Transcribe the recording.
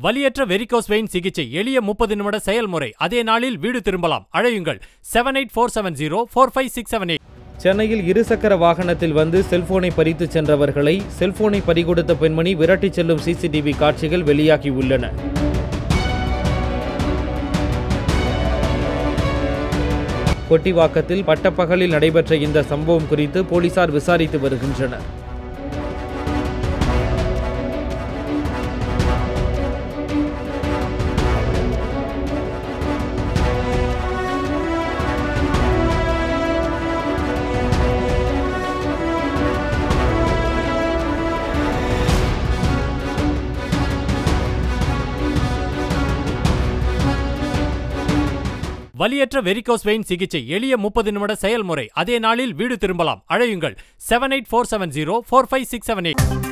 வலியற்ற varicose vein சிகிச்சை எளிய முப்பது நிமிட செயல்முறை அதே நாளில் வீடு திரும்பலாம் அழையுங்கள் seven eight four seven zero four five six seven eight சென்னையில் இருசக்கர வாகனத்தில் வந்து செல்போனை பறித்து சென்றவர்களை செல்போனை பறிகொடுத்த பெண்மணி விரட்டிச் செல்லும் சிசிடிவி காட்சிகள் வெளியாகியுள்ளன கொட்டிவாக்கத்தில் பட்டப்பகலில் நடைபெற்ற இந்த சம்பவம் குறித்து போலீசார் விசாரித்து வருகின்றனர் வலியற்ற வெரிகோஸ் வெயின் சிகிச்சை எளிய முப்பது நிமிட செயல்முறை அதே நாளில் வீடு திரும்பலாம் அழையுங்கள் seven eight four seven zero four five six seven eight